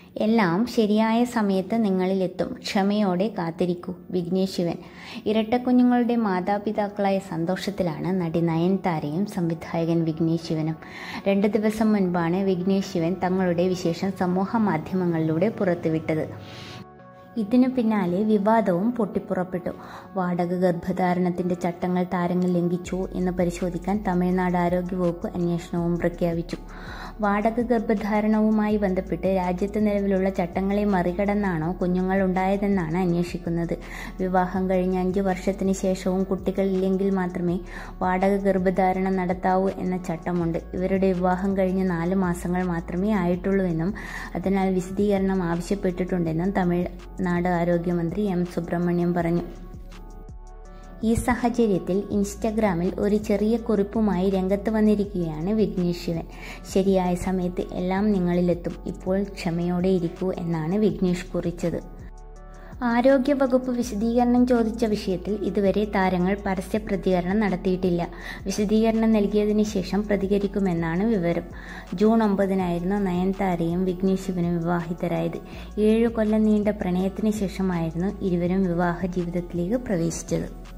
എല്ലാം ശരിയായ സമയത്ത് നിങ്ങളിലെത്തും ക്ഷമയോടെ കാത്തിരിക്കൂ വിഘ്നേഷ് ശിവൻ ഇരട്ടക്കുഞ്ഞുങ്ങളുടെ മാതാപിതാക്കളായ സന്തോഷത്തിലാണ് നടി നയൻതാരയും സംവിധായകൻ വിഘ്നേഷ് ശിവനും രണ്ട് ദിവസം മുൻപാണ് വിഘ്നേഷ് ശിവൻ തങ്ങളുടെ വിശേഷം സമൂഹ മാധ്യമങ്ങളിലൂടെ പുറത്തുവിട്ടത് ഇതിനു പിന്നാലെ വിവാദവും പൊട്ടിപ്പുറപ്പെട്ടു വാടക ഗർഭധാരണത്തിന്റെ ചട്ടങ്ങൾ താരങ്ങൾ ലംഘിച്ചു എന്ന് പരിശോധിക്കാൻ തമിഴ്നാട് ആരോഗ്യവകുപ്പ് അന്വേഷണവും പ്രഖ്യാപിച്ചു വാടക ഗർഭധാരണവുമായി ബന്ധപ്പെട്ട് രാജ്യത്ത് നിലവിലുള്ള ചട്ടങ്ങളെ മറികടന്നാണോ കുഞ്ഞുങ്ങൾ ഉണ്ടായതെന്നാണ് അന്വേഷിക്കുന്നത് വിവാഹം കഴിഞ്ഞ അഞ്ചു വർഷത്തിന് ശേഷവും കുട്ടികളില്ലെങ്കിൽ മാത്രമേ വാടക ഗർഭധാരണം നടത്താവൂ എന്ന ചട്ടമുണ്ട് ഇവരുടെ വിവാഹം കഴിഞ്ഞ് നാല് മാസങ്ങൾ മാത്രമേ ആയിട്ടുള്ളൂ എന്നും അതിനാൽ വിശദീകരണം ആവശ്യപ്പെട്ടിട്ടുണ്ടെന്നും തമിഴ്നാട് ആരോഗ്യമന്ത്രി എം സുബ്രഹ്മണ്യം പറഞ്ഞു ഈ സാഹചര്യത്തിൽ ഇൻസ്റ്റഗ്രാമിൽ ഒരു ചെറിയ കുറിപ്പുമായി രംഗത്ത് വന്നിരിക്കുകയാണ് വിഘ്നേഷ് ശിവൻ ശരിയായ സമയത്ത് എല്ലാം നിങ്ങളിലെത്തും ഇപ്പോൾ ക്ഷമയോടെ ഇരിക്കൂ എന്നാണ് വിഘ്നേഷ് കുറിച്ചത് ആരോഗ്യവകുപ്പ് വിശദീകരണം ചോദിച്ച വിഷയത്തിൽ ഇതുവരെ താരങ്ങൾ പരസ്യ പ്രതികരണം നടത്തിയിട്ടില്ല വിശദീകരണം നൽകിയതിനു ശേഷം പ്രതികരിക്കുമെന്നാണ് വിവരം ജൂൺ ഒമ്പതിനായിരുന്നു നയൻതാരയും വിഘ്നേഷ് ശിവനും വിവാഹിതരായത് ഏഴു കൊല്ലം നീണ്ട പ്രണയത്തിന് ശേഷമായിരുന്നു ഇരുവരും വിവാഹ ജീവിതത്തിലേക്ക് പ്രവേശിച്ചത്